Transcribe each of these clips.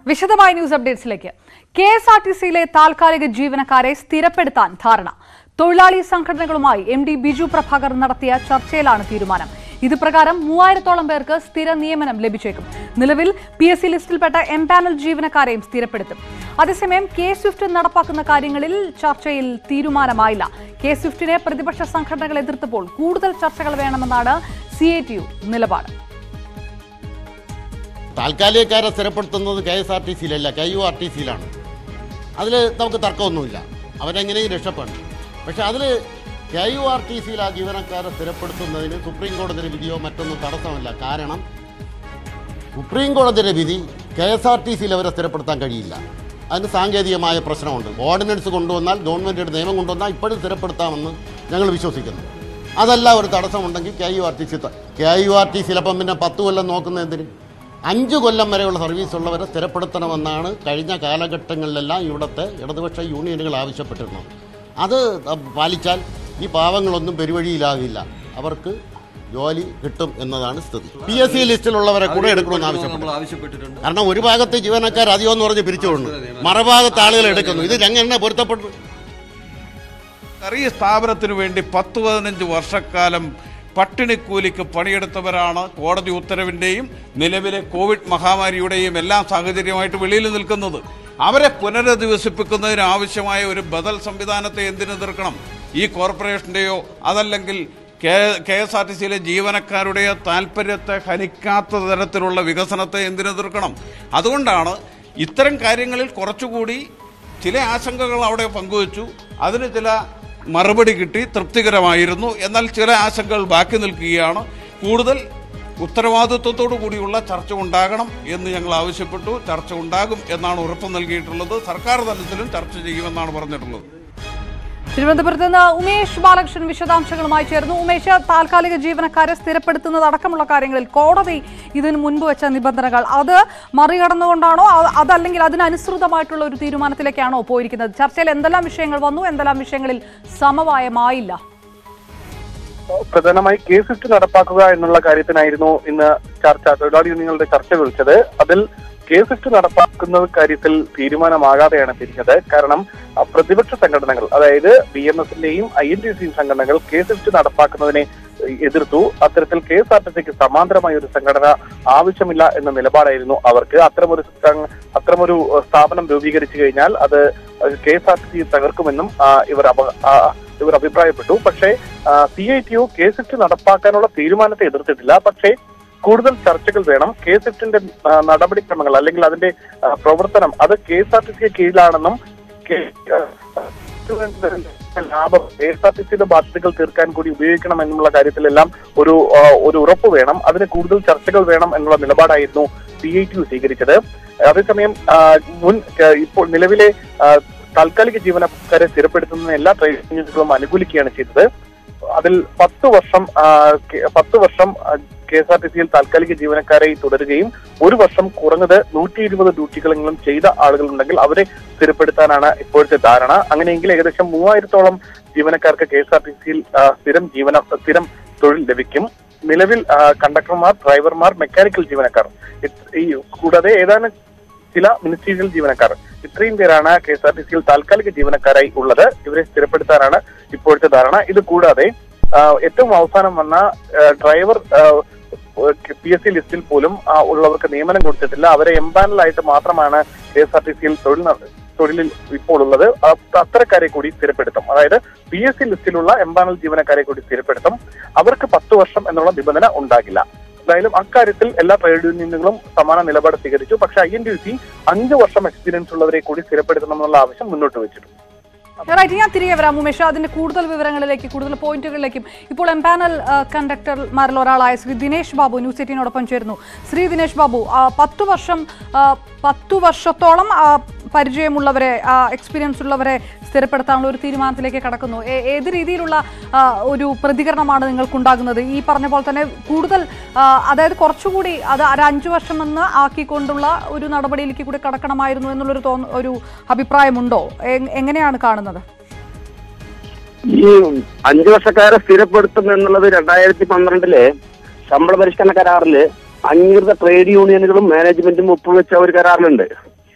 വിശദമായ ന്യൂസ് അപ്ഡേറ്റ്സിലേക്ക് K S R T സിയിലെ താൽക്കാലിക ജീവനക്കാരെ സ്ഥിരപ്പെടുത്താൻ ധാരണ തൊഴിലാളി സംഘടനകളുമായി എം ഡി ബിജു പ്രഭാകർ നടത്തിയ ചർച്ചയിലാണ് തീരുമാനം ഇത് പ്രകാരം മൂവായിരത്തോളം പേർക്ക് സ്ഥിര നിയമനം ലഭിച്ചേക്കും നിലവിൽ പി എസ് സി ലിസ്റ്റിൽപ്പെട്ട എം പാനൽ ജീവനക്കാരെയും സ്ഥിരപ്പെടുത്തും അതേസമയം കെ സ്വിഫ്റ്റ് നടപ്പാക്കുന്ന കാര്യങ്ങളിൽ ചർച്ചയിൽ തീരുമാനമായില്ല കെ സ്വിഫ്റ്റിനെ പ്രതിപക്ഷ സംഘടനകൾ എതിർത്തപ്പോൾ കൂടുതൽ ചർച്ചകൾ വേണമെന്നാണ് സി ഐ ടി യു നിലപാട് താൽക്കാലികക്കാരെ സ്ഥിരപ്പെടുത്തുന്നത് കെ എസ് ആർ ടി സിയിലല്ല കെ യു ആർ ടി സിയിലാണ് അതിൽ നമുക്ക് തർക്കമൊന്നുമില്ല അവരെങ്ങനെയും രക്ഷപ്പെടും പക്ഷെ അതിൽ കെ യു ആർ ടി സിയിൽ ആ ജീവനക്കാരെ സ്ഥിരപ്പെടുത്തുന്നതിന് സുപ്രീം കോടതിയുടെ വിധിയോ മറ്റൊന്നും തടസ്സമല്ല കാരണം സുപ്രീം കോടതിയുടെ വിധി കെ എസ് ആർ ടി സിയിൽ അവരെ സ്ഥിരപ്പെടുത്താൻ കഴിയില്ല അതിന് സാങ്കേതികമായ പ്രശ്നമുണ്ട് ഓർഡിനൻസ് കൊണ്ടുവന്നാൽ ഗവൺമെൻറ്റിയുടെ നിയമം കൊണ്ടുവന്നാൽ ഇപ്പോഴും സ്ഥിരപ്പെടുത്താമെന്ന് ഞങ്ങൾ വിശ്വസിക്കുന്നു അതല്ല ഒരു തടസ്സമുണ്ടെങ്കിൽ K U R T C K U R T സിയിലപ്പം പിന്നെ പത്ത് കൊല്ലം നോക്കുന്നതിന് അഞ്ച് കൊല്ലം വരെയുള്ള സർവീസ് ഉള്ളവരെ സ്ഥിരപ്പെടുത്തണമെന്നാണ് കഴിഞ്ഞ കാലഘട്ടങ്ങളിലെല്ലാം ഇവിടുത്തെ ഇടതുപക്ഷ യൂണിയനുകൾ ആവശ്യപ്പെട്ടിരുന്നത് അത് പാലിച്ചാൽ ഈ പാവങ്ങളൊന്നും പെരുവഴിയിലാകില്ല അവർക്ക് ജോലി കിട്ടും എന്നതാണ് സ്ഥിതി പി എസ് സി ലിസ്റ്റിലുള്ളവരെ കൂടെ എടുക്കണമെന്ന് ആവശ്യപ്പെട്ടു നമ്മൾ ആവശ്യപ്പെട്ടിട്ടുണ്ട് കാരണം ഒരു ഭാഗത്ത് ജീവനക്കാർ അധികം എന്ന് പറഞ്ഞ് പിരിച്ചുകൊണ്ടു മറുഭാഗത്ത് ആളുകൾ എടുക്കുന്നു ഇത് എങ്ങനെ പൊരുത്തപ്പെട്ടു ചെറിയ സ്ഥാപനത്തിനു വേണ്ടി പത്ത് പതിനഞ്ച് വർഷക്കാലം പട്ടിണിക്കൂലിക്ക് പണിയെടുത്തവരാണ് കോടതി ഉത്തരവിൻ്റെയും നിലവിലെ കോവിഡ് മഹാമാരിയുടെയും എല്ലാം സാഹചര്യമായിട്ട് വെളിയിൽ നിൽക്കുന്നത് അവരെ പുനരധിവസിപ്പിക്കുന്നതിന് ആവശ്യമായ ഒരു ബദൽ സംവിധാനത്തെ എന്തിനു എതിർക്കണം ഈ കോർപ്പറേഷൻ്റെയോ അതല്ലെങ്കിൽ K K S R T സിയിലെ ജീവനക്കാരുടെയോ താല്പര്യത്തെ ഹനിക്കാത്ത തരത്തിലുള്ള വികസനത്തെ എന്തിനെതിർക്കണം അതുകൊണ്ടാണ് ഇത്തരം കാര്യങ്ങളിൽ കുറച്ചുകൂടി ചില ആശങ്കകൾ അവിടെ പങ്കുവച്ചു അതിന് ചില മറുപടി കിട്ടി തൃപ്തികരമായിരുന്നു എന്നാൽ ചില ആശങ്കകൾ ബാക്കി നിൽക്കുകയാണ് കൂടുതൽ ഉത്തരവാദിത്വത്തോടു കൂടിയുള്ള ചർച്ച ഉണ്ടാകണം എന്ന് ഞങ്ങൾ ആവശ്യപ്പെട്ടു ചർച്ച ഉണ്ടാകും എന്നാണ് ഉറപ്പ് നൽകിയിട്ടുള്ളത് സർക്കാർ തലത്തിലും ചർച്ച ചെയ്യുമെന്നാണ് പറഞ്ഞിട്ടുള്ളത് തിരുവനന്തപുരത്ത് നിന്ന് ഉമേഷ് ബാലകൃഷ്ണൻ വിശദാംശങ്ങളുമായി ചേർന്നു ഉമേഷ് താൽക്കാലിക ജീവനക്കാരെ സ്ഥിരപ്പെടുത്തുന്നത് അടക്കമുള്ള കാര്യങ്ങളിൽ കോടതി ഇതിന് മുൻപ് വെച്ച നിബന്ധനകൾ അത് മറികടന്നുകൊണ്ടാണോ അ- അതല്ലെങ്കിൽ അതിനനുസൃതമായിട്ടുള്ള ഒരു തീരുമാനത്തിലേക്കാണോ പോയിരിക്കുന്നത് ചർച്ചയിൽ എന്തെല്ലാം വിഷയങ്ങൾ വന്നു എന്തെല്ലാം വിഷയങ്ങളിൽ സമവായമായില്ല പ്രധാനമായി കെ സ്വിഫ്റ്റ് നടപ്പാക്കുക എന്നുള്ള കാര്യത്തിനായിരുന്നു ഇന്ന് ചർച്ച തൊഴിലാളി യൂണിയനുകളുടെ ചർച്ച വിളിച്ചത് അതിൽ കെ സ്വിഫ്റ്റ് നടപ്പാക്കുന്ന കാര്യത്തിൽ തീരുമാനമാകാതെയാണ് പിരിഞ്ഞത് കാരണം അഹ്, പ്രതിപക്ഷ സംഘടനകൾ അതായത് ബി എം എസിന്റെയും ഐ എൻ ടി സിയും സംഘടനകൾ കെ സ്വിഫ്റ്റ് നടപ്പാക്കുന്നതിനെ എതിർത്തു അത്തരത്തിൽ കെ എസ് ആർ ടി സിക്ക് സമാന്തരമായ ഒരു സംഘടന ആവശ്യമില്ല എന്ന നിലപാടായിരുന്നു അവർക്ക് അത്തരമൊരു സംഘ- അത്തരമൊരു അഹ്, സ്ഥാപനം രൂപീകരിച്ചു കഴിഞ്ഞാൽ അത് K S R T C തകർക്കുമെന്നും ആ, ഇവർ അപ- ആ, ഇവർ അഭിപ്രായപ്പെട്ടു പക്ഷേ C I T U K Swift നടപ്പാക്കാനുള്ള തീരുമാനത്തെ എതിർത്തിട്ടില്ല പക്ഷേ കൂടുതൽ ചർച്ചകൾ വേണം കെ സിഫ്റ്റിന്റെ ആ, നടപടിക്രമങ്ങൾ അല്ലെങ്കിൽ അതിന്റെ ആ, പ്രവർത്തനം അത് കെ എസ് ആർ ടി സിക്ക് കീഴിലാണെന്നും കെ- ആ, ലാഭം കെ എസ് ആർ ടി സിയുടെ ബാധ്യതകൾ തീർക്കാൻ കൂടി ഉപയോഗിക്കണം എന്നുള്ള കാര്യത്തിലെല്ലാം ഒരു ആ, ഒരു ഉറപ്പ് വേണം അതിന് കൂടുതൽ ചർച്ചകൾ വേണം എന്നുള്ള നിലപാടായിരുന്നു സി ഐ ടി യു സ്വീകരിച്ചത് അതേസമയം ആ, മുൻ ആ, ഇപ്പോൾ നിലവിലെ ആ, താൽക്കാലിക ജീവനക്കാരെ സ്ഥിരപ്പെടുത്തുന്ന എല്ലാ ട്രേഡ് യൂണിയനുകളും അനുകൂലിക്കുകയാണ് ചെയ്തത് അതിൽ പത്ത് വർഷം ആ, കെ- പത്ത് വർഷം കെ എസ് ആർ ടി സിയിൽ താൽക്കാലിക ജീവനക്കാരെ തുടരുകയും ഒരു വർഷം കുറഞ്ഞത് നൂറ്റി ഇരുപത് ഡ്യൂട്ടികളെങ്കിലും ചെയ്ത ആളുകളുണ്ടെങ്കിൽ അവരെ സ്ഥിരപ്പെടുത്താനാണ് ഇപ്പോഴത്തെ ധാരണ അങ്ങനെയെങ്കിൽ ഏകദേശം മൂവായിരത്തോളം ജീവനക്കാർക്ക് കെ എസ് ആർ ടി സിയിൽ സ്ഥിരം ജീവന സ്ഥിരം തൊഴിൽ ലഭിക്കും നിലവിൽ ആ, കണ്ടക്ടർമാർ ഡ്രൈവർമാർ മെക്കാനിക്കൽ ജീവനക്കാർ ഇത് ഈ കൂടാതെ ഏതാനും ചില മിനിസ്റ്റീരിയൽ ജീവനക്കാർ ഇത്രയും പേരാണ് കെ എസ് ആർ ടി സിയിൽ താൽക്കാലിക ജീവനക്കാരായി ഉള്ളത് ഇവരെ സ്ഥിരപ്പെടുത്താനാണ് ഇപ്പോഴത്തെ ധാരണ ഇത് കൂടാതെ ആ, ഏറ്റവും അവസാനം വന്ന ആ, ഡ്രൈവർ പി എസ് സി ലിസ്റ്റിൽ പോലും ആ, ഉള്ളവർക്ക് നിയമനം കൊടുത്തിട്ടില്ല അവരെ എംപാനലായിട്ട് മാത്രമാണ് കെ എസ് ആർ ടി സിയിൽ തൊഴിൽ ന- തൊഴിലിൽ ഇപ്പോൾ ഉള്ളത് അ- അത്തരക്കാരെ കൂടി സ്ഥിരപ്പെടുത്തും അതായത് പി എസ് സി ലിസ്റ്റിലുള്ള എംപാനൽ ജീവനക്കാരെ കൂടി സ്ഥിരപ്പെടുത്തും അവർക്ക് പത്ത് വർഷം എന്നുള്ള നിബന്ധന ഉണ്ടാകില്ല എന്തായാലും അക്കാര്യത്തിൽ എല്ലാ ട്രേഡ് യൂണിയനുകളും സമാന നിലപാട് സ്വീകരിച്ചു പക്ഷേ ഐ എൻ ടി സി അഞ്ച് വർഷം എക്സ്പീരിയൻസ് ഉള്ളവരെ കൂടി സ്ഥിരപ്പെടുത്തണം എന്നുള്ള ആവശ്യം മുന്നോട്ട് വെച്ചിട്ടുണ്ട് റൈറ്റ് ഞാൻ തിരികെ വരാം ഉമേഷ് അതിന്റെ കൂടുതൽ വിവരങ്ങളിലേക്ക് കൂടുതൽ പോയിന്റുകളിലേക്കും ഇപ്പോൾ എംപാനൽ കണ്ടക്ടർമാരിൽ ഒരാളായ ശ്രീ ദിനേശ് ബാബു ന്യൂസ് എയ്റ്റീനോടൊപ്പം ചേരുന്നു ശ്രീ ദിനേശ് ബാബു ആ, പത്തു വർഷം ആ, പത്തു വർഷത്തോളം ആ, പരിചയമുള്ളവരെ എക്സ്പീരിയൻസ് ഉള്ളവരെ സ്ഥിരപ്പെടുത്താനുള്ള ഒരു തീരുമാനത്തിലേക്ക് കടക്കുന്നു ഏ- ഏത് രീതിയിലുള്ള ആ, ഒരു പ്രതികരണമാണ് നിങ്ങൾക്കുണ്ടാകുന്നത് ഈ പറഞ്ഞ പോലെ തന്നെ കൂടുതൽ ആ, അതായത് കുറച്ചുകൂടി അത് ഒരു അഞ്ചു വർഷം എന്ന് ആക്കിക്കൊണ്ടുള്ള ഒരു നടപടിയിലേക്ക് കൂടി കടക്കണമായിരുന്നു എന്നുള്ളൊരു തോന്ന ഒരു അഭിപ്രായമുണ്ടോ എ- എങ്ങനെയാണ് കാണുന്നത് ഈ അഞ്ചു വർഷക്കാരെ സ്ഥിരപ്പെടുത്തും എന്നുള്ളത് രണ്ടായിരത്തി പന്ത്രണ്ടിലെ ശമ്പള പരിഷ്കരണ കരാറില് അംഗീകൃത ട്രേഡ് യൂണിയനുകളും മാനേജ്മെന്റും ഒപ്പുവെച്ച ഒരു കരാറിലുണ്ട്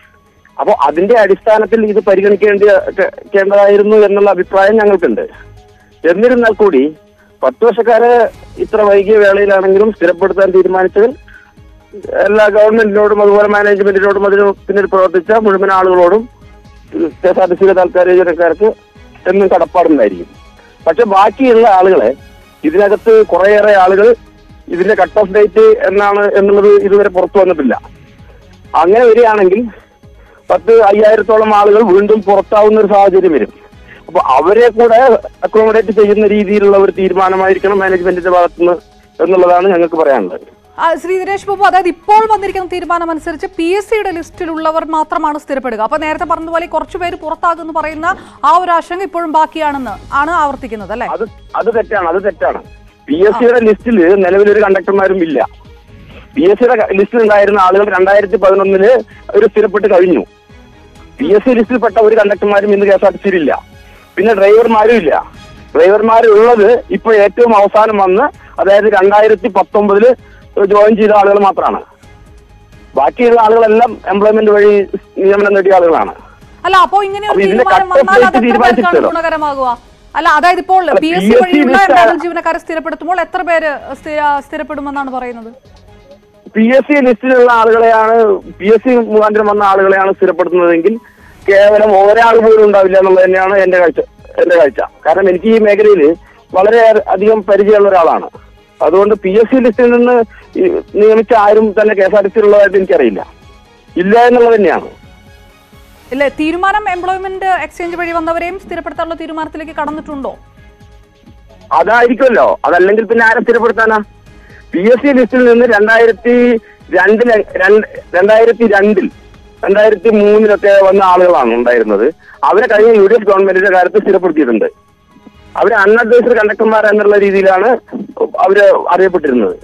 അപ്പോൾ അതിന്റെ അടിസ്ഥാനത്തിൽ ഇത് പരിഗണിക്കേണ്ട കേണ്ടതായിരുന്നു എന്നുള്ള അഭിപ്രായം ഞങ്ങൾക്കുണ്ട് എന്നിരുന്നാൽ കൂടി പത്ത് വർഷക്കാരെ ഇത്ര വൈകിയ വേളയിലാണെങ്കിലും സ്ഥിരപ്പെടുത്താൻ തീരുമാനിച്ചതിൽ എല്ലാ ഗവൺമെന്റിനോടും അതുപോലെ മാനേജ്മെന്റിനോടും അതിന് പിന്നിൽ പ്രവർത്തിച്ച മുഴുവൻ ആളുകളോടും കെ എസ് ആർ ടി സിയിലെ താൽക്കാലിക ജീവനക്കാർക്ക് എന്നും കടപ്പാടുണ്ടായിരിക്കും പക്ഷെ ബാക്കിയുള്ള ആളുകളെ ഇതിനകത്ത് കുറേയേറെ ആളുകൾ ഇതിന്റെ കട്ട് ഓഫ് ഡേറ്റ് എന്നാണ് എന്നുള്ളത് ഇതുവരെ പുറത്തു വന്നിട്ടില്ല അങ്ങനെ വരികയാണെങ്കിൽ പത്ത് അയ്യായിരത്തോളം ആളുകൾ വീണ്ടും പുറത്താവുന്ന ഒരു സാഹചര്യം വരും അപ്പൊ അവരെ കൂടെ അക്കോമഡേറ്റ് ചെയ്യുന്ന രീതിയിലുള്ള ഒരു തീരുമാനമായിരിക്കണം മാനേജ്മെന്റിന്റെ ഭാഗത്തുനിന്ന് എന്നുള്ളതാണ് ഞങ്ങൾക്ക് പറയാനുള്ളത് ആ, ശ്രീ ദിനേശ് ബാബു അതായത് ഇപ്പോൾ വന്നിരിക്കുന്ന തീരുമാനം അനുസരിച്ച് പി എസ് സിയുടെ ലിസ്റ്റിലുള്ളവർ മാത്രമാണ് സ്ഥിരപ്പെടുക അപ്പൊ നേരത്തെ പറഞ്ഞതുപോലെ കുറച്ചു പേര് പുറത്താകുമെന്ന് പറയുന്ന ആ ഒരു ആശങ്ക ഇപ്പോഴും ബാക്കിയാണെന്ന് ആണ് ആവർത്തിക്കുന്നത് അല്ലെ അത് അത് തെറ്റാണ് അത് തെറ്റാണ് പി എസ് സിയുടെ ലിസ്റ്റിൽ നിലവിലൊരു കണ്ടക്ടർമാരും ഇല്ല പി എസ് സിയുടെ ലിസ്റ്റിൽ ഉണ്ടായിരുന്ന ആളുകൾ രണ്ടായിരത്തി പതിനൊന്നില് ഒരു സ്ഥിരപ്പെട്ട് കഴിഞ്ഞു പി എസ് സി ലിസ്റ്റിൽപ്പെട്ട ഒരു കണ്ടക്ടർമാരും ഇന്ന് കെ എസ് ആർ ടി സിയിലില്ല പിന്നെ ഡ്രൈവർമാരും ഇല്ല ഡ്രൈവർമാരുള്ളത് ഇപ്പൊ ഏറ്റവും അവസാനം വന്ന് അതായത് രണ്ടായിരത്തി പത്തൊമ്പതില് ജോയിൻ ചെയ്ത ആളുകൾ മാത്രമാണ് ബാക്കിയുള്ള ആളുകളെല്ലാം എംപ്ലോയ്മെന്റ് വഴി നിയമനം നേടിയ ആളുകളാണ് അല്ല അപ്പോ ഇങ്ങനെ ഒരു അപ്പൊ ഇതിന്റെ തീരുമാനം cut off വന്നാൽ date അത് എത്ര പേർക്കാണ് തീരുമാനിച്ചിട്ടല്ലോ. ഗുണകരമാകുക അല്ല അതായത് ഇപ്പോൾ അല്ല, പി എസ് സി PSC വഴിയുള്ള list എംപാനൽ ജീവനക്കാരെ സ്ഥിരപ്പെടുത്തുമ്പോൾ എത്ര പേര് സ്ഥിര- സ്ഥിരപ്പെടുമെന്നാണ് പറയുന്നത് പി എസ് സി ലിസ്റ്റിലുള്ള ആളുകളെയാണ് പി എസ് സി മുഖാന്തരം വന്ന ആളുകളെയാണ് സ്ഥിരപ്പെടുത്തുന്നതെങ്കിൽ കേവലം ഒരാൾ പോലും ഉണ്ടാവില്ല എന്നുള്ളത് തന്നെയാണ് എന്റെ കാഴ്ച എന്റെ കാഴ്ച കാരണം എനിക്ക് ഈ മേഖലയിൽ വളരെ അധികം പരിചയമുള്ള ഒരാളാണ് അതുകൊണ്ട് പി എസ് സി ലിസ്റ്റിൽ നിന്ന് ഈ നിയമിച്ച ആരും തന്നെ കെ എസ് ആർ ടി സിയിലുള്ളതായിട്ട് എനിക്കറിയില്ല ഇല്ല എന്നുള്ളത് തന്നെയാണ് ഇല്ലേ തീരുമാനം എംപ്ലോയ്മെന്റ് എക്സ്ചേഞ്ച് വഴി വന്നവരെയും സ്ഥിരപ്പെടുത്താനുള്ള തീരുമാനത്തിലേക്ക് കടന്നിട്ടുണ്ടോ അതായിരിക്കുമല്ലോ അതല്ലെങ്കിൽ പിന്നെ ആരെ സ്ഥിരപ്പെടുത്താനാ പി എസ് സി ലിസ്റ്റിൽ നിന്ന് രണ്ടായിരത്തി രണ്ടില് രണ്ട് രണ്ടായിരത്തി രണ്ടിൽ രണ്ടായിരത്തി മൂന്നിലൊക്കെ വന്ന ആളുകളാണ് ഉണ്ടായിരുന്നത് അവരെ കഴിഞ്ഞ യു ഡി എഫ് ഗവൺമെന്റിന്റെ കാലത്ത് സ്ഥിരപ്പെടുത്തിയിട്ടുണ്ട് അവര് അൺഅഡ്വൈസർ കണ്ടക്ടർമാർ എന്നുള്ള രീതിയിലാണ് അവര് അറിയപ്പെട്ടിരുന്നത്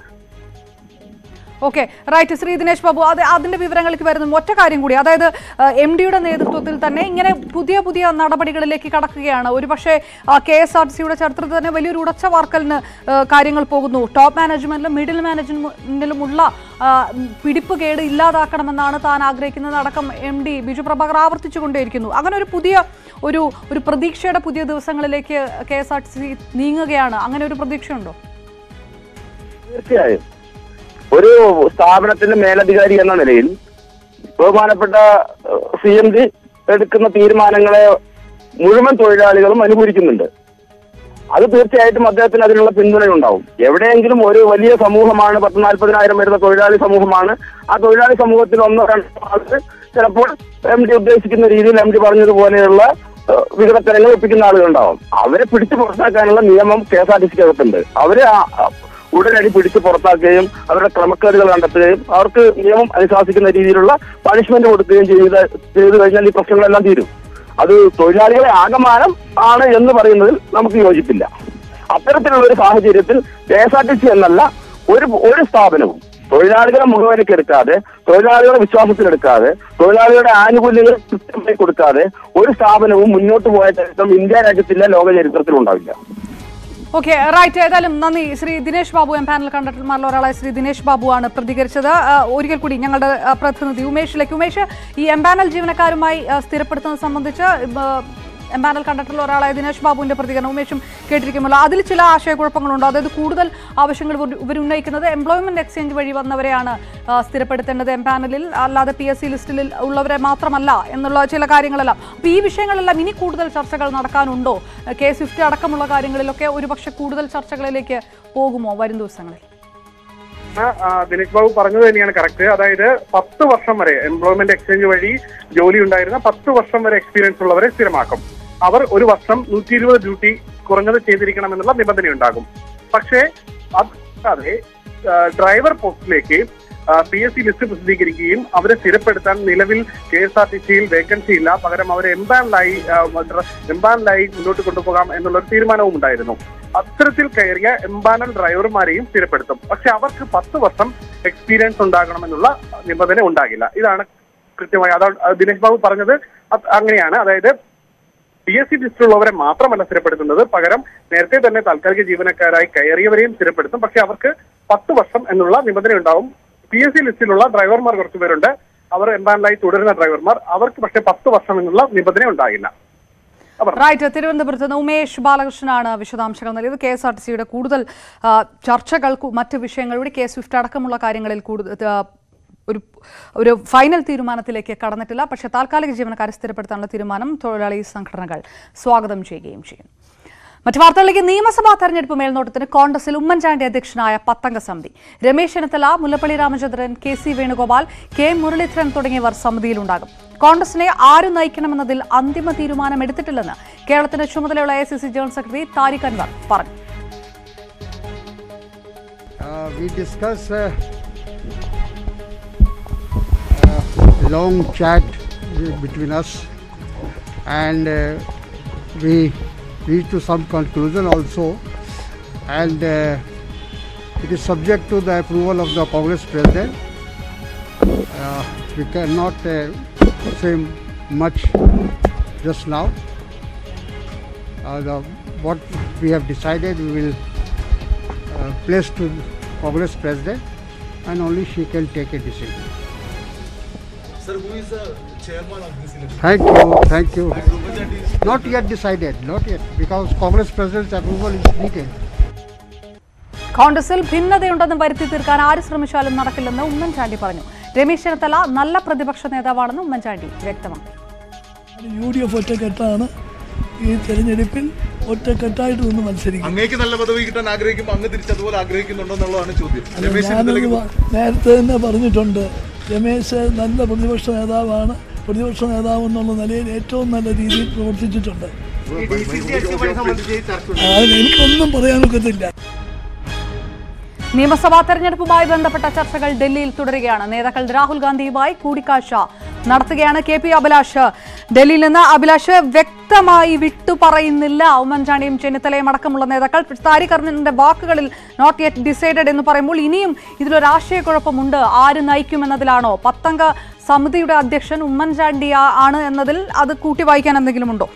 ഓക്കെ റൈറ്റ് ശ്രീ ദിനേശ് ബാബു അത് അതിന്റെ വിവരങ്ങളിലേക്ക് വരുന്നു ഒറ്റ കാര്യം കൂടി അതായത് എം ഡിയുടെ നേതൃത്വത്തിൽ തന്നെ ഇങ്ങനെ പുതിയ പുതിയ നടപടികളിലേക്ക് കടക്കുകയാണ് ഒരുപക്ഷെ കെ എസ് ആർ ടി സിയുടെ ചരിത്രത്തിൽ തന്നെ വലിയൊരു ഉടച്ച വാർക്കലിന് ആ, കാര്യങ്ങൾ പോകുന്നു ടോപ്പ് മാനേജ്മെന്റിലും മിഡിൽ മാനേജ്മെന്റിലുമുള്ള ആ, പിടിപ്പ് കേട് ഇല്ലാതാക്കണമെന്നാണ് താൻ ആഗ്രഹിക്കുന്നത് അടക്കം എം ഡി ബിജു പ്രഭാകർ ആവർത്തിച്ചുകൊണ്ടേയിരിക്കുന്നു അങ്ങനെ ഒരു പുതിയ ഒരു ഒരു പ്രതീക്ഷയുടെ പുതിയ ദിവസങ്ങളിലേക്ക് K S R T C നീങ്ങുകയാണ് അങ്ങനെ ഒരു പ്രതീക്ഷയുണ്ടോ തീർച്ചയായും ഒരു സ്ഥാപനത്തിന്റെ മേലധികാരി എന്ന നിലയിൽ ബഹുമാനപ്പെട്ട സി എം ഡി എടുക്കുന്ന തീരുമാനങ്ങളെ മുഴുവൻ തൊഴിലാളികളും അനുകൂലിക്കുന്നുണ്ട് അത് തീർച്ചയായിട്ടും അദ്ദേഹത്തിന് അതിനുള്ള പിന്തുണയുണ്ടാവും എവിടെയെങ്കിലും ഒരു വലിയ സമൂഹമാണ് പത്ത് നാൽപ്പതിനായിരം വരുന്ന തൊഴിലാളി സമൂഹമാണ് ആ തൊഴിലാളി സമൂഹത്തിൽ ഒന്നോ രണ്ടോ ആൾക്ക് ചിലപ്പോൾ എം ഡി ഉദ്ദേശിക്കുന്ന രീതിയിൽ എം ഡി പറഞ്ഞതുപോലെയുള്ള ഏഹ്, വികടത്തരങ്ങൾ ഒപ്പിക്കുന്ന ആളുകളുണ്ടാവും അവരെ പിടിച്ചു പുറത്താക്കാനുള്ള നിയമം കെ എസ് ആർ ടി സിക്ക് അകത്തുണ്ട് അവരെ ആ- ആ ഉടനടി പിടിച്ച് പുറത്താക്കുകയും അവരുടെ ക്രമക്കേടുകൾ കണ്ടെത്തുകയും അവർക്ക് നിയമം അനുശാസിക്കുന്ന രീതിയിലുള്ള പണിഷ്മെന്റ് കൊടുക്കുകയും ചെയ്ത് ചെയ്തു കഴിഞ്ഞാൽ ഈ പ്രശ്നങ്ങളെല്ലാം തീരും അത് തൊഴിലാളികളെ ആകമാനം ആണ് എന്ന് പറയുന്നതിൽ നമുക്ക് യോജിപ്പില്ല അത്തരത്തിലുള്ള ഒരു സാഹചര്യത്തിൽ K S R T C എന്നല്ല ഒരു ഒരു സ്ഥാപനവും തൊഴിലാളികളെ മുഖവിലേക്ക് എടുക്കാതെ തൊഴിലാളികളെ വിശ്വാസത്തിലെടുക്കാതെ തൊഴിലാളികളുടെ ആനുകൂല്യങ്ങൾ കൃത്യമായി കൊടുക്കാതെ ഒരു സ്ഥാപനവും മുന്നോട്ട് പോയ ചരിത്രം ഇന്ത്യ രാജ്യത്തില്ല ലോക ചരിത്രത്തിൽ ഉണ്ടാവില്ല ഓക്കെ റൈറ്റ് ഏതായാലും നന്ദി ശ്രീ ദിനേശ് ബാബു എം പാനൽ കണ്ടക്ടർമാരിൽ ഒരാളായ ശ്രീ ദിനേശ് ബാബു ആണ് പ്രതികരിച്ചത് ആ, ഒരിക്കൽ കൂടി ഞങ്ങളുടെ ആ, പ്രതിനിധി ഉമേഷിലേക്ക് ഉമേഷ് ഈ എം പാനൽ ജീവനക്കാരുമായി ആ, സ്ഥിരപ്പെടുത്തുന്നത് സംബന്ധിച്ച് ആ, എം പാനൽ കണ്ടക്ടറിൽ ഒരാളായ ദിനേശ് ബാബുവിന്റെ പ്രതികരണം ഉമേഷും കേട്ടിരിക്കുമല്ലോ അതിൽ ചില ആശയക്കുഴപ്പങ്ങളുണ്ട് അതായത് കൂടുതൽ ആവശ്യങ്ങൾ ഇവർ ഇവർ ഉന്നയിക്കുന്നത് എംപ്ലോയ്മെന്റ് എക്സ്ചേഞ്ച് വഴി വന്നവരെയാണ് ആ, സ്ഥിരപ്പെടുത്തേണ്ടത് എം പാനലിൽ അല്ലാതെ പി എസ് സി ലിസ്റ്റിൽ ഉള്ളവരെ മാത്രമല്ല എന്നുള്ള ചില കാര്യങ്ങളെല്ലാം അപ്പോൾ ഈ വിഷയങ്ങളെല്ലാം ഇനി കൂടുതൽ ചർച്ചകൾ നടക്കാനുണ്ടോ കെ സ്വിഫ്റ്റ് അടക്കമുള്ള കാര്യങ്ങളിലൊക്കെ ഒരുപക്ഷെ കൂടുതൽ ചർച്ചകളിലേക്ക് പോകുമോ വരും ദിവസങ്ങളിൽ ആ, ദിനേശ് ബാബു പറഞ്ഞത് തന്നെയാണ് കറക്റ്റ് അതായത് പത്ത് വർഷം വരെ എംപ്ലോയ്മെന്റ് എക്സ്ചേഞ്ച് വഴി ജോലി ഉണ്ടായിരുന്ന പത്ത് വർഷം വരെ എക്സ്പീരിയൻസ് ഉള്ളവരെ സ്ഥിരമാക്കും അവർ ഒരു വർഷം നൂറ്റി ഇരുപത് ഡ്യൂട്ടി കുറഞ്ഞത് ചെയ്തിരിക്കണം എന്നുള്ള നിബന്ധന ഉണ്ടാകും പക്ഷേ അതെ ഡ്രൈവർ പോസ്റ്റിലേക്ക് പി എസ് സി ലിസ്റ്റ് പ്രസിദ്ധീകരിക്കുകയും അവരെ സ്ഥിരപ്പെടുത്താൻ നിലവിൽ കെ എസ് ആർ ടി സിയിൽ വേക്കൻസി ഇല്ല പകരം അവരെ എംപാനലായി എംപാനലായി മുന്നോട്ട് കൊണ്ടുപോകാം എന്നുള്ള ഒരു തീരുമാനവും ഉണ്ടായിരുന്നു അത്തരത്തിൽ കയറിയ എംപാനൽ ഡ്രൈവർമാരെയും സ്ഥിരപ്പെടുത്തും പക്ഷെ അവർക്ക് പത്ത് വർഷം എക്സ്പീരിയൻസ് ഉണ്ടാകണമെന്നുള്ള നിബന്ധന ഉണ്ടാകില്ല ഇതാണ് കൃത്യമായി അതാണ് ദിനേശ് ബാബു പറഞ്ഞത് അത് അങ്ങനെയാണ് അതായത് പി എസ് സി ലിസ്റ്റിലുള്ളവരെ മാത്രമല്ല സ്ഥിരപ്പെടുത്തുന്നത് പകരം നേരത്തെ തന്നെ താൽക്കാലിക ജീവനക്കാരായി കയറിയവരെയും സ്ഥിരപ്പെടുത്തും പക്ഷെ അവർക്ക് പത്ത് വർഷം എന്നുള്ള നിബന്ധന ഉണ്ടാവും പി എസ് സി ലിസ്റ്റിലുള്ള ഡ്രൈവർമാർ കുറച്ച് പേരുണ്ട് അവർ എംപാനലായി തുടരുന്ന ഡ്രൈവർമാർ അവർക്ക് പക്ഷേ പത്ത് വർഷം എന്നുള്ള നിബന്ധന ഉണ്ടാകില്ല റൈറ്റ് തിരുവനന്തപുരത്ത് നിന്ന് ഉമേഷ് ബാലകൃഷ്ണനാണ് വിശദാംശങ്ങൾ നൽകിയത് കെ എസ് ആർ ടി സിയുടെ കൂടുതൽ ആ, ചർച്ചകൾ കു- മറ്റ് വിഷയങ്ങളുടെ കെ സ്വിഫ്റ്റ് അടക്കമുള്ള കാര്യങ്ങളിൽ കൂടുതൽ ആ, ഒരു ഒരു ഫൈനൽ തീരുമാനത്തിലേക്ക് കടന്നിട്ടില്ല പക്ഷേ താൽക്കാലിക ജീവനക്കാരെ സ്ഥിരപ്പെടുത്താനുള്ള തീരുമാനം തൊഴിലാളി സംഘടനകൾ സ്വാഗതം ചെയ്യുകയും ചെയ്യും മറ്റു വാർത്തകളിലേക്ക് നിയമസഭാ തെരഞ്ഞെടുപ്പ് മേൽനോട്ടത്തിന് കോൺഗ്രസിൽ ഉമ്മൻചാണ്ടി അധ്യക്ഷനായ പത്തംഗ സമിതി Ramesh Chennithala Mullappally Ramachandran K C Venugopal K Muraleedharan തുടങ്ങിയവർ സമിതിയിലുണ്ടാകും കോൺഗ്രസിനെ ആര് നയിക്കണമെന്നതിൽ അന്തിമ തീരുമാനം എടുത്തിട്ടില്ലെന്ന് കേരളത്തിന്റെ ചുമതലയുള്ള A general secretary Tariq Anwar പറഞ്ഞു Uh, we discuss uh, uh, long chat between us and uh, we reach to some conclusion also and uh, it is subject to the approval of the Congress President. Uh, we cannot uh, say much just now. Uh, the, what we have decided we will uh, place to Congress President and only she can take a decision. Sir, who is the chairman of this election? Thank you, thank you. Not yet decided, not yet, because Congress President's approval is needed. കോൺഗ്രസിൽ ഭിന്നതയുണ്ടെന്ന് വരുത്തി തീർക്കാൻ ആര് ശ്രമിച്ചാലും നടക്കില്ലെന്ന് ഉമ്മൻചാണ്ടി പറഞ്ഞു രമേശ് ചെന്നിത്തല നല്ല പ്രതിപക്ഷ നേതാവാണെന്ന് ഉമ്മൻചാണ്ടി വ്യക്തമാക്കി U D F ഒറ്റക്കെട്ടാണ് ഈ തെരഞ്ഞെടുപ്പിൽ ഒറ്റക്കെട്ടായിട്ട് നിന്ന് മത്സരിക്കും അങ്ങേക്ക് നല്ല പദവി കിട്ടാൻ ആഗ്രഹിക്കുമ്പോൾ അങ്ങ് തിരിച്ചതുപോലെ ആഗ്രഹിക്കുന്നുണ്ടോ എന്നുള്ളതാണ് ചോദ്യം രമേശ് ഞാനത് ചെന്നിത്തലയ്ക്ക് വ- നേരത്തെ തന്നെ പറഞ്ഞിട്ടുണ്ട് രമേശ് നല്ല പ്രതിപക്ഷ നേതാവാണ് പ്രതിപക്ഷ നേതാവ് എന്നുള്ള നിലയിൽ ഏറ്റവും നല്ല രീതിയിൽ പ്രവർത്തിച്ചിട്ടുണ്ട് അതിന് എനിക്കൊന്നും പറയാനൊക്കത്തില്ല നിയമസഭാ തെരഞ്ഞെടുപ്പുമായി ബന്ധപ്പെട്ട ചർച്ചകൾ ഡൽഹിയിൽ തുടരുകയാണ് നേതാക്കൾ രാഹുൽ ഗാന്ധിയുമായി കൂടിക്കാഴ്ച നടത്തുകയാണ് കെ പി അഭിലാഷ് ഡൽഹിയിൽ നിന്ന് അഭിലാഷ് വ്യക്തമായി വിട്ടുപറയുന്നില്ല ഉമ്മൻചാണ്ടിയും ചെന്നിത്തലയും അടക്കമുള്ള നേതാക്കൾ താരിഖ് അർണിന്റെ വാക്കുകളിൽ നോട്ട് യെറ്റ് ഡിസൈഡഡ് എന്ന് പറയുമ്പോൾ ഇനിയും ഇതിലൊരു ആശയക്കുഴപ്പമുണ്ട് ആര് നയിക്കുമെന്നതിലാണോ പത്തംഗ സമിതിയുടെ അധ്യക്ഷൻ ഉമ്മൻചാണ്ടി ആ- ആണ് എന്നതിൽ അത് കൂട്ടി വായിക്കാൻ എന്തെങ്കിലും ഉണ്ടോ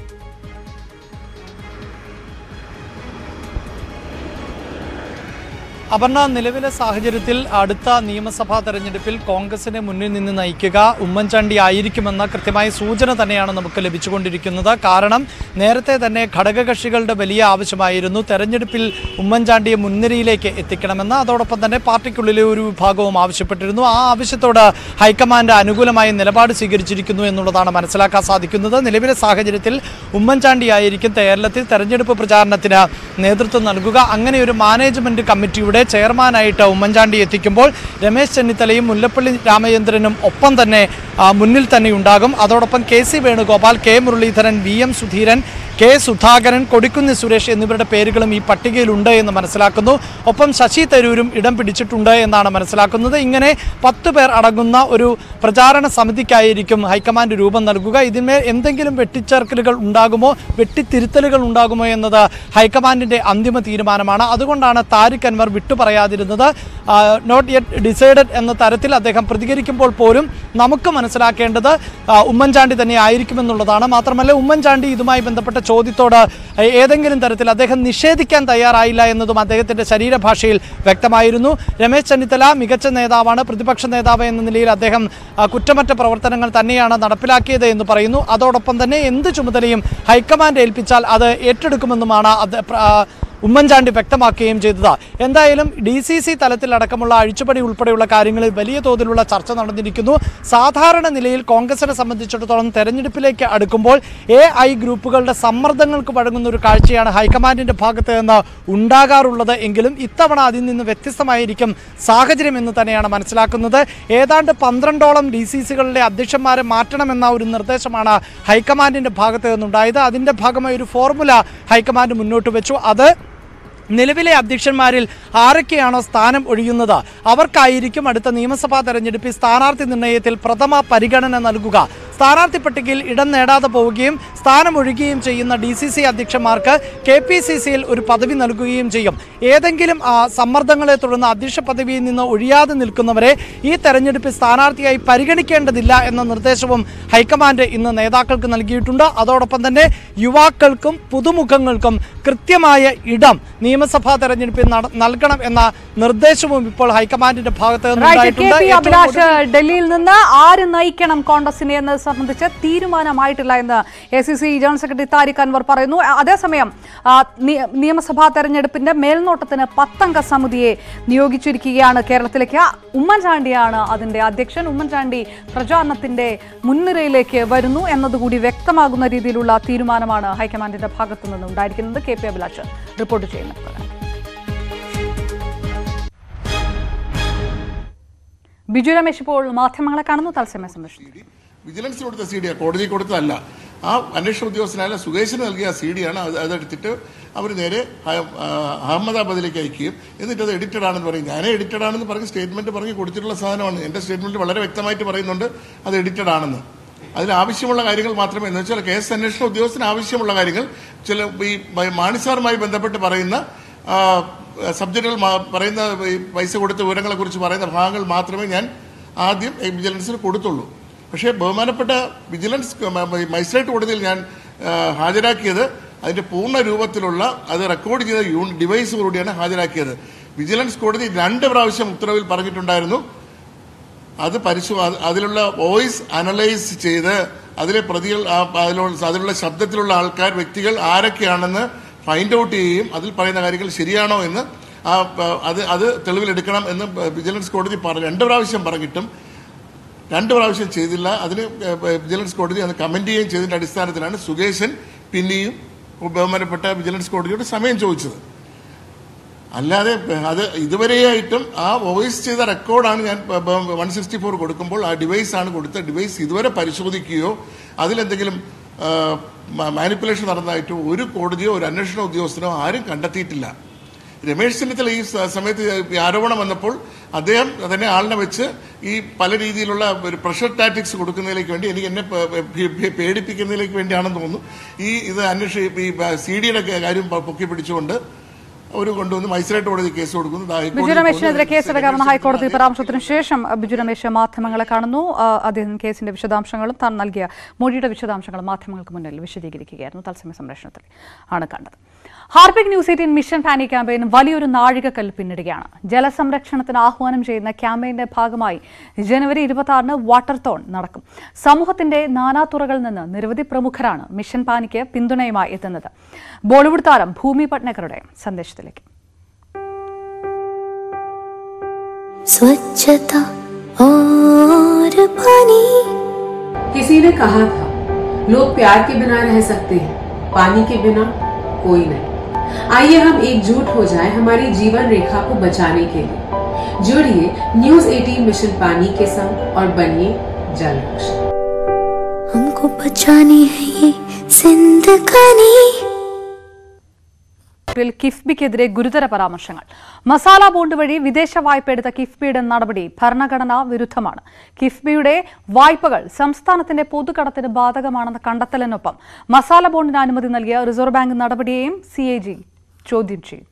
അപർണ നിലവിലെ സാഹചര്യത്തിൽ അടുത്ത നിയമസഭാ തെരഞ്ഞെടുപ്പിൽ കോൺഗ്രസിനെ മുന്നിൽ നിന്ന് നയിക്കുക ഉമ്മൻചാണ്ടി ആയിരിക്കുമെന്ന കൃത്യമായ സൂചന തന്നെയാണ് നമുക്ക് ലഭിച്ചുകൊണ്ടിരിക്കുന്നത് കാരണം നേരത്തെ തന്നെ ഘടകകക്ഷികളുടെ വലിയ ആവശ്യമായിരുന്നു തെരഞ്ഞെടുപ്പിൽ ഉമ്മൻചാണ്ടിയെ മുൻനിരയിലേക്ക് എത്തിക്കണമെന്ന് അതോടൊപ്പം തന്നെ പാർട്ടിക്കുള്ളിലെ ഒരു വിഭാഗവും ആവശ്യപ്പെട്ടിരുന്നു ആ ആവശ്യത്തോട് ഹൈക്കമാൻഡ് അനുകൂലമായ നിലപാട് സ്വീകരിച്ചിരിക്കുന്നു എന്നുള്ളതാണ് മനസ്സിലാക്കാൻ സാധിക്കുന്നത് നിലവിലെ സാഹചര്യത്തിൽ ഉമ്മൻചാണ്ടി ആയിരിക്കും കേരളത്തിൽ തെരഞ്ഞെടുപ്പ് പ്രചാരണത്തിന് നേതൃത്വം നൽകുക അങ്ങനെ ഒരു മാനേജ്മെന്റ് കമ്മിറ്റിയുടെ ചെയർമാനായിട്ട് ഉമ്മൻചാണ്ടി എത്തിക്കുമ്പോൾ രമേശ് ചെന്നിത്തലയും മുല്ലപ്പള്ളി രാമചന്ദ്രനും ഒപ്പം തന്നെ ആ, മുന്നിൽ തന്നെ ഉണ്ടാകും അതോടൊപ്പം K C Venugopal K Muraleedharan V M Sudheeran K Sudhakaran Kodikunnil Suresh എന്നിവരുടെ പേരുകളും ഈ പട്ടികയിലുണ്ട് എന്ന് മനസ്സിലാക്കുന്നു ഒപ്പം ശശി തരൂരും ഇടം പിടിച്ചിട്ടുണ്ട് എന്നാണ് മനസ്സിലാക്കുന്നത് ഇങ്ങനെ പത്ത് പേർ അടങ്ങുന്ന ഒരു പ്രചാരണ സമിതിക്കായിരിക്കും ഹൈക്കമാൻഡ് രൂപം നൽകുക ഇതിന്മേൽ എന്തെങ്കിലും വെട്ടിച്ചേർക്കലുകൾ ഉണ്ടാകുമോ വെട്ടിത്തിരുത്തലുകൾ ഉണ്ടാകുമോ എന്നത് ഹൈക്കമാൻഡിന്റെ അന്തിമ തീരുമാനമാണ് അതുകൊണ്ടാണ് താരിഖ് അൻവർ വിട്ടുപറയാതിരുന്നത് നോട്ട് യെറ്റ് ഡിസൈഡഡ് എന്ന തരത്തിൽ അദ്ദേഹം പ്രതികരിക്കുമ്പോൾ പോലും നമുക്ക് മനസ്സിലാക്കേണ്ടത് ആ, ഉമ്മൻചാണ്ടി തന്നെ ആയിരിക്കുമെന്നുള്ളതാണ് മാത്രമല്ല ഉമ്മൻചാണ്ടി ഇതുമായി ബന്ധപ്പെട്ട ചോദ്യത്തോട് ഏതെങ്കിലും തരത്തിൽ അദ്ദേഹം നിഷേധിക്കാൻ തയ്യാറായില്ല എന്നതും അദ്ദേഹത്തിന്റെ ശരീരഭാഷയിൽ വ്യക്തമായിരുന്നു രമേശ് ചെന്നിത്തല മികച്ച നേതാവാണ് പ്രതിപക്ഷ നേതാവ് എന്ന നിലയിൽ അദ്ദേഹം ആ, കുറ്റമറ്റ പ്രവർത്തനങ്ങൾ തന്നെയാണ് നടപ്പിലാക്കിയത് എന്ന് പറയുന്നു അതോടൊപ്പം തന്നെ എന്ത് ചുമതലയും ഹൈക്കമാൻഡ് ഏൽപ്പിച്ചാൽ അത് ഏറ്റെടുക്കുമെന്നുമാണ് അത് പ്ര- ആ, ഉമ്മൻചാണ്ടി വ്യക്തമാക്കുകയും ചെയ്തത് എന്തായാലും ഡി സി സി തലത്തിലടക്കമുള്ള അഴിച്ചുപണി ഉൾപ്പെടെയുള്ള കാര്യങ്ങളിൽ വലിയ തോതിലുള്ള ചർച്ച നടന്നിരിക്കുന്നു സാധാരണ നിലയിൽ കോൺഗ്രസിനെ സംബന്ധിച്ചിടത്തോളം തെരഞ്ഞെടുപ്പിലേക്ക് അടുക്കുമ്പോൾ എ ഐ ഗ്രൂപ്പുകളുടെ സമ്മർദ്ദങ്ങൾക്ക് വഴങ്ങുന്ന ഒരു കാഴ്ചയാണ് ഹൈക്കമാൻഡിന്റെ ഭാഗത്ത് നിന്ന് ഉണ്ടാകാറുള്ളത് എങ്കിലും ഇത്തവണ അതിൽ നിന്ന് വ്യത്യസ്തമായിരിക്കും സാഹചര്യം എന്ന് തന്നെയാണ് മനസ്സിലാക്കുന്നത് ഏതാണ്ട് പന്ത്രണ്ടോളം ഡി സി സികളുടെ അധ്യക്ഷന്മാരെ മാറ്റണമെന്ന ഒരു നിർദ്ദേശമാണ് ഹൈക്കമാൻഡിന്റെ ഭാഗത്ത് നിന്നുണ്ടായത് അതിന്റെ ഭാഗമായി ഒരു ഫോർമുല ഹൈക്കമാൻഡ് മുന്നോട്ട് വെച്ചു അത് നിലവിലെ അധ്യക്ഷന്മാരിൽ ആരൊക്കെയാണോ സ്ഥാനം ഒഴിയുന്നത് അവർക്കായിരിക്കും അടുത്ത നിയമസഭാ തെരഞ്ഞെടുപ്പിൽ സ്ഥാനാർത്ഥി നിർണയത്തിൽ പ്രഥമ പരിഗണന നൽകുക സ്ഥാനാർത്ഥി പട്ടികയിൽ ഇടം നേടാതെ പോവുകയും സ്ഥാനമൊഴിയുകയും ചെയ്യുന്ന ഡി സി സി അധ്യക്ഷന്മാർക്ക് കെ പി സി സിയിൽ ഒരു പദവി നൽകുകയും ചെയ്യും ഏതെങ്കിലും ആ, സമ്മർദ്ദങ്ങളെ തുടർന്ന് അധ്യക്ഷ പദവിയിൽ നിന്ന് ഒഴിയാതെ നിൽക്കുന്നവരെ ഈ തെരഞ്ഞെടുപ്പിൽ സ്ഥാനാർത്ഥിയായി പരിഗണിക്കേണ്ടതില്ല എന്ന നിർദ്ദേശവും ഹൈക്കമാൻഡ് ഇന്ന് നേതാക്കൾക്ക് നൽകിയിട്ടുണ്ട് അതോടൊപ്പം തന്നെ യുവാക്കൾക്കും പുതുമുഖങ്ങൾക്കും കൃത്യമായ ഇടം നിയമസഭാ തെരഞ്ഞെടുപ്പിൽ നട- നൽകണം എന്ന നിർദ്ദേശവും ഇപ്പോൾ ഹൈക്കമാൻഡിന്റെ ഭാഗത്ത് നിന്ന് റൈറ്റ് കെ ഉണ്ടായിട്ടുണ്ട്. പി ഏറ്റവും അഭിലാഷ് ഡൽഹിയിൽ നിന്ന് ആര് നയിക്കണം കോൺഗ്രസിനെ എന്നത് സംബന്ധിച്ച് തീരുമാനമായിട്ടില്ല എന്ന് A C C general secretary Tariq Anwar പറയുന്നു അ- അതേസമയം ആ, നി- നിയമസഭാ തെരഞ്ഞെടുപ്പിന്റെ മേൽനോട്ടത്തിന് പത്തംഗ സമിതിയെ നിയോഗിച്ചിരിക്കുകയാണ് കേരളത്തിലേക്ക് ഉമ്മൻചാണ്ടിയാണ് അതിന്റെ അധ്യക്ഷൻ ഉമ്മൻചാണ്ടി പ്രചാരണത്തിന്റെ മുൻനിരയിലേക്ക് വരുന്നു എന്നതുകൂടി വ്യക്തമാകുന്ന രീതിയിലുള്ള തീരുമാനമാണ് ഹൈക്കമാൻഡിന്റെ ഭാഗത്തു നിന്ന് ഉണ്ടായിരിക്കുന്നത് കെ പി അഭിലാഷ് റിപ്പോർട്ട് ചെയ്യുന്നത് പ്രകാരം ബിജു രമേശ് ഇപ്പോൾ മാധ്യമങ്ങളെ കാണുന്നു തത്സമയ സംരക്ഷണം വിജിലൻസ് കൊടുത്ത സി ഡിയാണ് കോടതി കൊടുത്തതല്ല ആ അന്വേഷണ ഉദ്യോഗസ്ഥനായ സുകേഷിന് നൽകിയ സി ഡിയാണ് അത് അതെടുത്തിട്ട് അവർ നേരെ ഹ- ആ, അഹമ്മദാബാദിലേക്ക് അയക്കുകയും എന്നിട്ട് അത് എഡിറ്റഡ് ആണെന്ന് പറയും ഞാനേ എഡിറ്റഡ് ആണെന്ന് പറഞ്ഞ് സ്റ്റേറ്റ്മെന്റ് പറഞ്ഞ് കൊടുത്തിട്ടുള്ള സാധനമാണ് എൻ്റെ സ്റ്റേറ്റ്മെന്റ് വളരെ വ്യക്തമായിട്ട് പറയുന്നുണ്ട് അത് എഡിറ്റഡ് ആണെന്ന് അതിന് ആവശ്യമുള്ള കാര്യങ്ങൾ മാത്രമേ എന്ന് വെച്ചാൽ കേസ് അന്വേഷണ ഉദ്യോഗസ്ഥന് ആവശ്യമുള്ള കാര്യങ്ങൾ ചില ഈ മാണിസാറുമായി ബന്ധപ്പെട്ട് പറയുന്ന ആ, സബ്ജക്റ്റുകൾ മാ- പറയുന്ന ഈ പൈസ കൊടുത്ത വിവരങ്ങളെ കുറിച്ച് പറയുന്ന ഭാഗങ്ങൾ മാത്രമേ ഞാൻ ആദ്യം ഈ വിജിലൻസിന് കൊടുത്തുള്ളൂ പക്ഷേ ബഹുമാനപ്പെട്ട വിജിലൻസ് മജിസ്ട്രേറ്റ് കോടതിയിൽ ഞാൻ ആ, ഹാജരാക്കിയത് അതിന്റെ പൂർണ്ണ രൂപത്തിലുള്ള അത് റെക്കോർഡ് ചെയ്ത യൂൺ ഡിവൈസോടുകൂടിയാണ് ഹാജരാക്കിയത് വിജിലൻസ് കോടതി രണ്ട് പ്രാവശ്യം ഉത്തരവിൽ പറഞ്ഞിട്ടുണ്ടായിരുന്നു അത് പരിശോ അത് അതിലുള്ള വോയിസ് അനലൈസ് ചെയ്ത് അതിലെ പ്രതികൾ ആ- അതിലുള്ള അതിലുള്ള ശബ്ദത്തിലുള്ള ആൾക്കാർ വ്യക്തികൾ ആരൊക്കെയാണെന്ന് ഫൈൻഡ് ഔട്ട് ചെയ്യുകയും അതിൽ പറയുന്ന കാര്യങ്ങൾ ശരിയാണോ എന്ന് ആ പ- അത് അത് തെളിവിലെടുക്കണം എന്ന് വിജിലൻസ് കോടതി പറഞ്ഞു രണ്ട് പ്രാവശ്യം പറഞ്ഞിട്ടും രണ്ട് പ്രാവശ്യം ചെയ്തില്ല അതിന് വിജിലൻസ് കോടതി അത് കമന്റ് ചെയ്യുകയും ചെയ്തതിന്റെ അടിസ്ഥാനത്തിലാണ് സുകേശൻ പിന്നെയും ബഹുമാനപ്പെട്ട വിജിലൻസ് കോടതിയോട് സമയം ചോദിച്ചത് അല്ലാതെ അത് ഇതുവരെയായിട്ടും ആ വോയിസ് ചെയ്ത റെക്കോർഡാണ് ഞാൻ വൺ സിക്സ്റ്റി ഫോർ കൊടുക്കുമ്പോൾ ആ ഡിവൈസ് ആണ് കൊടുത്ത ഡിവൈസ് ഇതുവരെ പരിശോധിക്കുകയോ അതിലെന്തെങ്കിലും മാനിപ്പുലേഷൻ നടന്നതായിട്ടോ ഒരു കോടതിയോ ഒരു അന്വേഷണ ഉദ്യോഗസ്ഥനോ ആരും കണ്ടെത്തിയിട്ടില്ല രമേശ് ചെന്നിത്തല ഈ സ- സമയത്ത് ഈ ആരോപണം വന്നപ്പോൾ അദ്ദേഹം തന്നെ ആളിനെ വെച്ച് ഈ പല രീതിയിലുള്ള ഒരു പ്രഷർ ടാറ്റിക്സ് കൊടുക്കുന്നതിലേക്ക് വേണ്ടി എനിക്ക് എന്നെ പ- പേ- പേ- പേടിപ്പിക്കുന്നതിലേക്ക് വേണ്ടിയാണെന്ന് തോന്നുന്നു ഈ ഇത് അന്വേഷി ഈ സി ഡിയുടെ കാര്യം പ- പൊക്കി പിടിച്ചുകൊണ്ട് അവർ കൊണ്ടുവന്ന് മജിസ്ട്രേറ്റ് കോടതി കേസ് കൊടുക്കുന്നു ദാ ഹൈക്കോടതി ബിജു രമേശിനെതിരെ പോകുന്നു. കേസെടുക്കാമെന്ന ഹൈക്കോടതി പരാമർശത്തിന് ശേഷം ബിജു രമേശ് മാധ്യമങ്ങളെ കാണുന്നു ആ, അദ്ദേഹം കേസിന്റെ വിശദാംശങ്ങളും താൻ നൽകിയ മൊഴിയുടെ വിശദാംശങ്ങളും മാധ്യമങ്ങൾക്ക് മുന്നിൽ വിശദീകരിക്കുകയായിരുന്നു തത്സമയ സംരക്ഷണത്തിൽ ആണ് കണ്ടത് Harpic news eighteen mission Paani campaign വലിയൊരു നാഴികക്കല്ല് പിന്നിടുകയാണ് ജലസംരക്ഷണത്തിന് ആഹ്വാനം ചെയ്യുന്ന ക്യാമ്പയിന്റെ ഭാഗമായി ജനുവരി ഇരുപത്തി ആറിന് വാട്ടർ തോൺ നടക്കും സമൂഹത്തിന്റെ നാനാതുറകളിൽ നിന്ന് നിരവധി പ്രമുഖരാണ് മിഷൻ പാനിക്ക് പിന്തുണയുമായി എത്തുന്നത് ബോളിവുഡ് താരം ഭൂമി പട്നക്കറുടെ സന്ദേശത്തിലേക്ക് स्वच्छता और पानी किसी ने कहा था लोग प्यार के बिना रह सकते हैं पानी के बिना कोई नहीं आइए हम एकजुट हो जाएं हमारी जीवन रेखा को बचाने के लिए जुड़िए न्यूज 18 मिशन पानी के संग और बनिए जल रक्षक हमको बचानी है ये जिंदगानी ിൽ കിഫ്ബിക്കെതിരെ ഗുരുതര പരാമർശങ്ങൾ മസാല ബോണ്ട് വഴി വിദേശ വായ്പ എടുത്ത കിഫ്ബിയുടെ നടപടി ഭരണഘടനാ വിരുദ്ധമാണ് കിഫ്ബിയുടെ വായ്പകൾ സംസ്ഥാനത്തിന്റെ പൊതുകടത്തിന് ബാധകമാണെന്ന കണ്ടെത്തലിനൊപ്പം മസാല ബോണ്ടിന് അനുമതി നൽകിയ റിസർവ് ബാങ്ക് നടപടിയെയും സി ചോദ്യം ചെയ്യും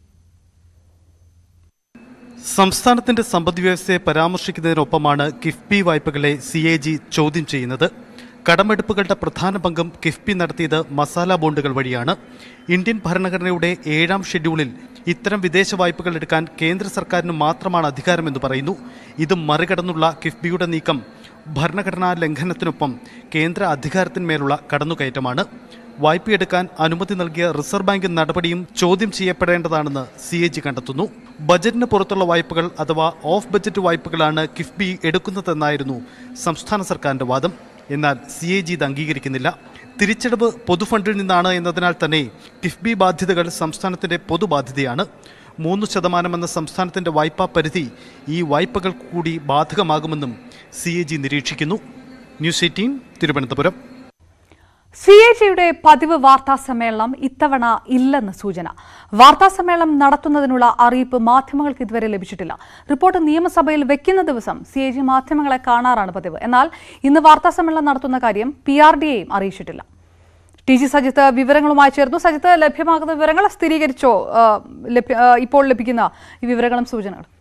സംസ്ഥാനത്തിന്റെ സമ്പദ് വ്യവസ്ഥയെ പരാമർശിക്കുന്നതിനൊപ്പമാണ് കിഫ്ബി വായ്പകളെ സി എ ജി ചോദ്യം ചെയ്യുന്നത് കടമെടുപ്പുകളുടെ പ്രധാന പങ്കും കിഫ്ബി നടത്തിയത് മസാല ബോണ്ടുകൾ വഴിയാണ് ഇന്ത്യൻ ഭരണഘടനയുടെ ഏഴാം ഷെഡ്യൂളിൽ ഇത്തരം വിദേശ വായ്പകൾ എടുക്കാൻ കേന്ദ്ര സർക്കാരിന് മാത്രമാണ് അധികാരമെന്ന് പറയുന്നു ഇത് മറികടന്നുള്ള കിഫ്ബിയുടെ നീക്കം ഭരണഘടനാ ലംഘനത്തിനൊപ്പം കേന്ദ്ര അധികാരത്തിന്മേലുള്ള കടന്നുകയറ്റമാണ് വായ്പയെടുക്കാൻ അനുമതി നൽകിയ റിസർവ് ബാങ്ക് നടപടിയും ചോദ്യം ചെയ്യപ്പെടേണ്ടതാണെന്ന് സി എ ജി കണ്ടെത്തുന്നു ബജറ്റിന് പുറത്തുള്ള വായ്പകൾ അഥവാ ഓഫ് ബജറ്റ് വായ്പകളാണ് കിഫ്ബി എടുക്കുന്നതെന്നായിരുന്നു സംസ്ഥാന സർക്കാരിന്റെ വാദം എന്നാൽ സി എ ജി ഇത് അംഗീകരിക്കുന്നില്ല തിരിച്ചടവ് പൊതുഫണ്ടിൽ നിന്നാണ് എന്നതിനാൽ തന്നെ കിഫ്ബി ബാധ്യതകൾ സംസ്ഥാനത്തിന്റെ പൊതുബാധ്യതയാണ് മൂന്ന് ശതമാനമെന്ന സംസ്ഥാനത്തിന്റെ വായ്പാ പരിധി ഈ വായ്പകൾക്ക് കൂടി ബാധകമാകുമെന്നും സി എ ജി നിരീക്ഷിക്കുന്നു news eighteen Thiruvananthapuram C A ജിയുടെ പതിവ് വാർത്താ സമ്മേളനം ഇത്തവണ ഇല്ലെന്ന് സൂചന വാർത്താ സമ്മേളനം നടത്തുന്നതിനുള്ള അറിയിപ്പ് മാധ്യമങ്ങൾക്ക് ഇതുവരെ ലഭിച്ചിട്ടില്ല റിപ്പോർട്ട് നിയമസഭയിൽ വെക്കുന്ന ദിവസം സി എ ജി മാധ്യമങ്ങളെ കാണാറാണ് പതിവ് എന്നാൽ ഇന്ന് വാർത്താ സമ്മേളനം നടത്തുന്ന കാര്യം പി ആർ ഡിയെയും അറിയിച്ചിട്ടില്ല ടി ജി സജിത്ത് വിവരങ്ങളുമായി ചേർന്നു സജിത്ത് ലഭ്യമാകുന്ന വിവരങ്ങൾ സ്ഥിരീകരിച്ചോ ആ, ലഭ്യ- ആ, ഇപ്പോൾ ലഭിക്കുന്ന ഈ വിവരങ്ങളും സൂചനകളും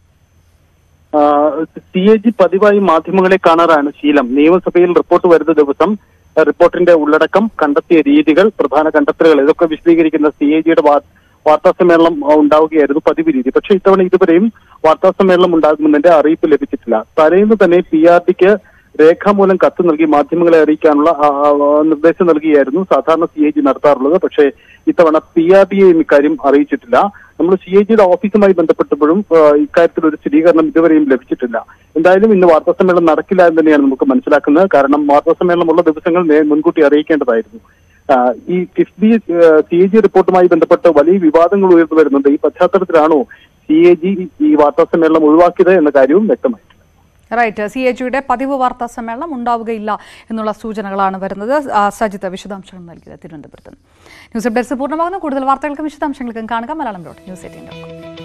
സി എ ജി പതിവായി മാധ്യമങ്ങളെ കാണാറാണ് ശീലം നിയമസഭയിൽ റിപ്പോർട്ട് വരുന്ന ദിവസം ആ, റിപ്പോർട്ടിന്റെ ഉള്ളടക്കം കണ്ടെത്തിയ രീതികൾ പ്രധാന കണ്ടെത്തലുകൾ ഇതൊക്കെ വിശദീകരിക്കുന്ന സി എ ജിയുടെ വാർത്താ സമ്മേളനം ആ, ഉണ്ടാവുകയായിരുന്നു പതിവ് രീതി പക്ഷേ ഇത്തവണ ഇതുവരെയും വാർത്താ സമ്മേളനം ഉണ്ടാകുമെന്നതിന്റെ അറിയിപ്പ് ലഭിച്ചിട്ടില്ല തലേന്ന് തന്നെ പി ആർ ഡിക്ക് രേഖാമൂലം കത്ത് നൽകി മാധ്യമങ്ങളെ അറിയിക്കാനുള്ള ആ, ആ, നിർദ്ദേശം നൽകിയായിരുന്നു സാധാരണ സി എ ജി നടത്താറുള്ളത് പക്ഷേ ഇത്തവണ പി ആർ ഡിയെയും ഇക്കാര്യം അറിയിച്ചിട്ടില്ല നമ്മൾ സി എ ജിയുടെ ഓഫീസുമായി ബന്ധപ്പെട്ടപ്പോഴും ആ, ഇക്കാര്യത്തിൽ ഒരു സ്ഥിരീകരണം ഇതുവരെയും ലഭിച്ചിട്ടില്ല എന്തായാലും ഇന്ന് വാർത്താ സമ്മേളനം നടക്കില്ല എന്ന് തന്നെയാണ് നമുക്ക് മനസ്സിലാക്കുന്നത് കാരണം വാർത്താ സമ്മേളനം ഉള്ള ദിവസങ്ങൾ നേ- മുൻകൂട്ടി അറിയിക്കേണ്ടതായിരുന്നു ആ, ഈ കിഫ്ബി സി എ ജി റിപ്പോർട്ടുമായി ബന്ധപ്പെട്ട് വലിയ വിവാദങ്ങൾ ഉയർന്നു വരുന്നുണ്ട് ഈ പശ്ചാത്തലത്തിലാണോ സി എ ജി ഈ വാർത്താ സമ്മേളനം ഒഴിവാക്കിയത് എന്ന കാര്യവും വ്യക്തമായി റൈറ്റ് സി എ ജിയുടെ പതിവ് വാർത്താ സമ്മേളനം ഉണ്ടാവുകയില്ല എന്നുള്ള സൂചനകളാണ് വരുന്നത് ആ, സജിത്ത് വിശദാംശങ്ങൾ നൽകിയത് തിരുവനന്തപുരത്ത് നിന്ന്. ന്യൂസ് ഡെസ്ക് പൂർണ്ണമാകുന്നു കൂടുതൽ വാർത്തകൾക്കും വിശദാംശങ്ങൾക്കും കാണുക Malayalam dot news eighteen dot com